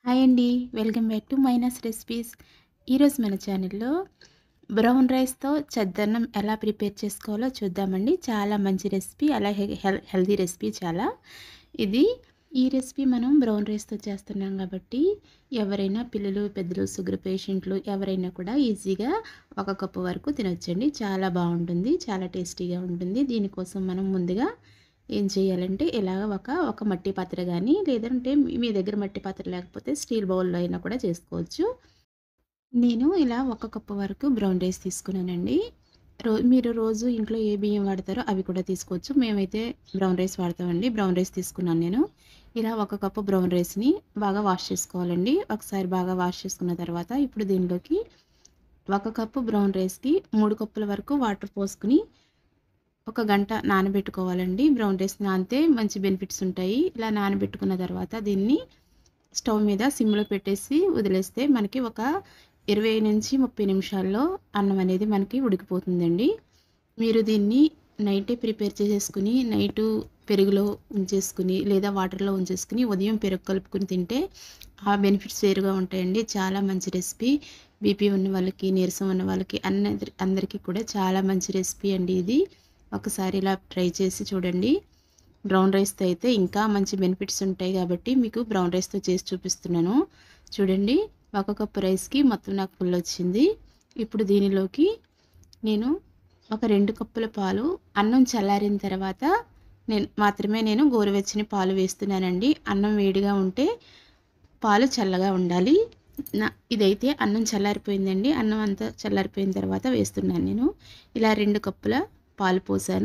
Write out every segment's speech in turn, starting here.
hi అండి welcome back to minus recipes ఈరోజు మన ఛానల్లో బ్రౌన్ రైస్తో చద్దన్నం ఎలా ప్రిపేర్ చేసుకోవాలో చూద్దామండి చాలా మంచి రెసిపీ అలాగే హెల్ హెల్దీ రెసిపీ చాలా ఇది ఈ రెసిపీ మనం బ్రౌన్ రైస్తో చేస్తున్నాం కాబట్టి ఎవరైనా పిల్లలు పెద్దలు షుగర్ పేషెంట్లు ఎవరైనా కూడా ఈజీగా ఒక కప్పు వరకు తినొచ్చండి చాలా బాగుంటుంది చాలా టేస్టీగా ఉంటుంది దీనికోసం మనం ముందుగా ఏం చేయాలంటే ఇలాగ ఒక ఒక మట్టి పాత్ర కానీ లేదంటే మీ దగ్గర మట్టి పాత్ర లేకపోతే స్టీల్ బౌల్లో అయినా కూడా చేసుకోవచ్చు నేను ఇలా ఒక కప్పు వరకు బ్రౌన్ రైస్ తీసుకున్నానండి రో మీరు రోజు ఇంట్లో ఏ బియ్యం వాడతారో అవి కూడా తీసుకోవచ్చు మేమైతే బ్రౌన్ రైస్ వాడతామండి బ్రౌన్ రైస్ తీసుకున్నాను నేను ఇలా ఒక కప్పు బ్రౌన్ రైస్ని బాగా వాష్ చేసుకోవాలండి ఒకసారి బాగా వాష్ చేసుకున్న తర్వాత ఇప్పుడు దీనిలోకి ఒక కప్పు బ్రౌన్ రైస్కి మూడు కప్పుల వరకు వాటర్ పోసుకుని ఒక గంట నానబెట్టుకోవాలండి బ్రౌన్ రైస్ నానితే మంచి బెనిఫిట్స్ ఉంటాయి ఇలా నానబెట్టుకున్న తర్వాత దీన్ని స్టవ్ మీద సిమ్లో పెట్టేసి వదిలేస్తే మనకి ఒక ఇరవై నుంచి ముప్పై నిమిషాల్లో అన్నం అనేది మనకి ఉడికిపోతుందండి మీరు దీన్ని నైటే ప్రిపేర్ చేసేసుకుని నైటు పెరుగులో ఉంచేసుకుని లేదా వాటర్లో ఉంచేసుకుని ఉదయం పెరుగు కలుపుకుని తింటే ఆ బెనిఫిట్స్ వేరుగా ఉంటాయండి చాలా మంచి రెసిపీ బీపీ ఉన్న వాళ్ళకి నీరసం ఉన్న వాళ్ళకి అందరి అందరికీ కూడా చాలా మంచి రెసిపీ అండి ఇది ఒకసారి ఇలా ట్రై చేసి చూడండి బ్రౌన్ రైస్తో అయితే ఇంకా మంచి బెనిఫిట్స్ ఉంటాయి కాబట్టి మీకు బ్రౌన్ రైస్తో చేసి చూపిస్తున్నాను చూడండి ఒక కప్పు రైస్కి మొత్తం నాకు ఫుల్ వచ్చింది ఇప్పుడు దీనిలోకి నేను ఒక రెండు కప్పుల పాలు అన్నం చల్లారిన తర్వాత నేను మాత్రమే నేను గోరువెచ్చని పాలు వేస్తున్నానండి అన్నం వేడిగా ఉంటే పాలు చల్లగా ఉండాలి నా ఇదైతే అన్నం చల్లారిపోయిందండి అన్నం అంతా చల్లారిపోయిన తర్వాత వేస్తున్నాను నేను ఇలా రెండు కప్పుల పాలు పోసాను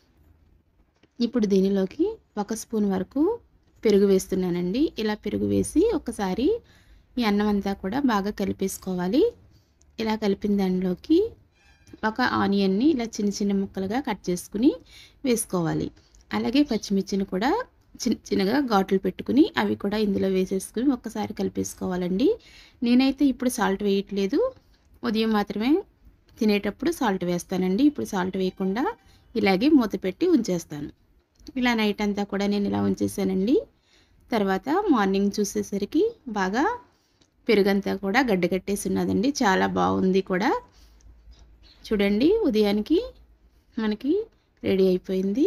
ఇప్పుడు దీనిలోకి ఒక స్పూన్ వరకు పెరుగు వేస్తున్నానండి ఇలా పెరుగు వేసి ఒకసారి ఈ అన్నం అంతా కూడా బాగా కలిపేసుకోవాలి ఇలా కలిపిన దానిలోకి ఒక ఆనియన్ని ఇలా చిన్న చిన్న ముక్కలుగా కట్ చేసుకుని వేసుకోవాలి అలాగే పచ్చిమిర్చిని కూడా చిన్న చిన్నగా ఘాట్లు పెట్టుకుని అవి కూడా ఇందులో వేసేసుకుని ఒక్కసారి కలిపేసుకోవాలండి నేనైతే ఇప్పుడు సాల్ట్ వేయట్లేదు ఉదయం మాత్రమే తినేటప్పుడు సాల్ట్ వేస్తానండి ఇప్పుడు సాల్ట్ వేయకుండా ఇలాగే మూత పెట్టి ఉంచేస్తాను ఇలా నైట్ అంతా కూడా నేను ఇలా ఉంచేసానండి తర్వాత మార్నింగ్ చూసేసరికి బాగా పెరుగంతా కూడా గడ్డగట్టేసి ఉన్నదండి చాలా బాగుంది కూడా చూడండి ఉదయానికి మనకి రెడీ అయిపోయింది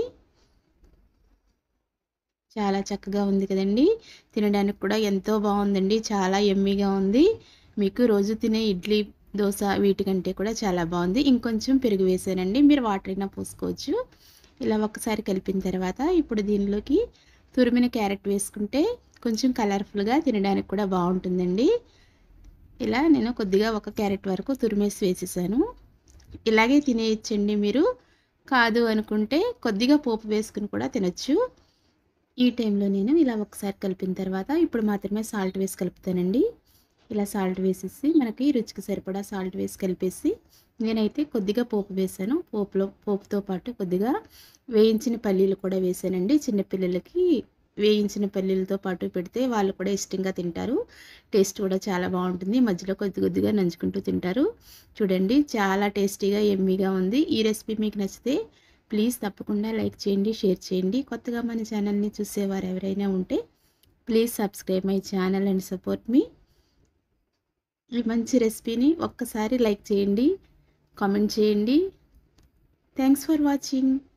చాలా చక్కగా ఉంది కదండి తినడానికి కూడా ఎంతో బాగుందండి చాలా ఎమ్మీగా ఉంది మీకు రోజు తినే ఇడ్లీ దోశ వీటికంటే కూడా చాలా బాగుంది ఇంకొంచెం పెరుగు వేసానండి మీరు వాటర్ అయినా పోసుకోవచ్చు ఇలా ఒక్కసారి కలిపిన తర్వాత ఇప్పుడు దీనిలోకి తురిమిన క్యారెట్ వేసుకుంటే కొంచెం కలర్ఫుల్గా తినడానికి కూడా బాగుంటుందండి ఇలా నేను కొద్దిగా ఒక క్యారెట్ వరకు తురిమేసి వేసేసాను ఇలాగే తినేయచ్చండి మీరు కాదు అనుకుంటే కొద్దిగా పోపు వేసుకుని కూడా తినచ్చు ఈ టైంలో నేను ఇలా ఒకసారి కలిపిన తర్వాత ఇప్పుడు మాత్రమే సాల్ట్ వేసి కలుపుతానండి ఇలా సాల్ట్ వేసేసి మనకి రుచికి సరిపడా సాల్ట్ వేసి కలిపేసి నేనైతే కొద్దిగా పోపు వేసాను పోపులో పోపుతో పాటు కొద్దిగా వేయించిన పల్లీలు కూడా వేసానండి చిన్నపిల్లలకి వేయించిన పల్లీలతో పాటు పెడితే వాళ్ళు కూడా ఇష్టంగా తింటారు టేస్ట్ కూడా చాలా బాగుంటుంది మధ్యలో కొద్ది కొద్దిగా నంచుకుంటూ తింటారు చూడండి చాలా టేస్టీగా ఎమ్మీగా ఉంది ఈ రెసిపీ మీకు నచ్చితే ప్లీజ్ తప్పకుండా లైక్ చేయండి షేర్ చేయండి కొత్తగా మన ఛానల్ని చూసేవారు ఎవరైనా ఉంటే please subscribe my channel and support మీ ఈ మంచి రెసిపీని ఒక్కసారి లైక్ చేయండి కామెంట్ చేయండి థ్యాంక్స్ ఫర్ వాచింగ్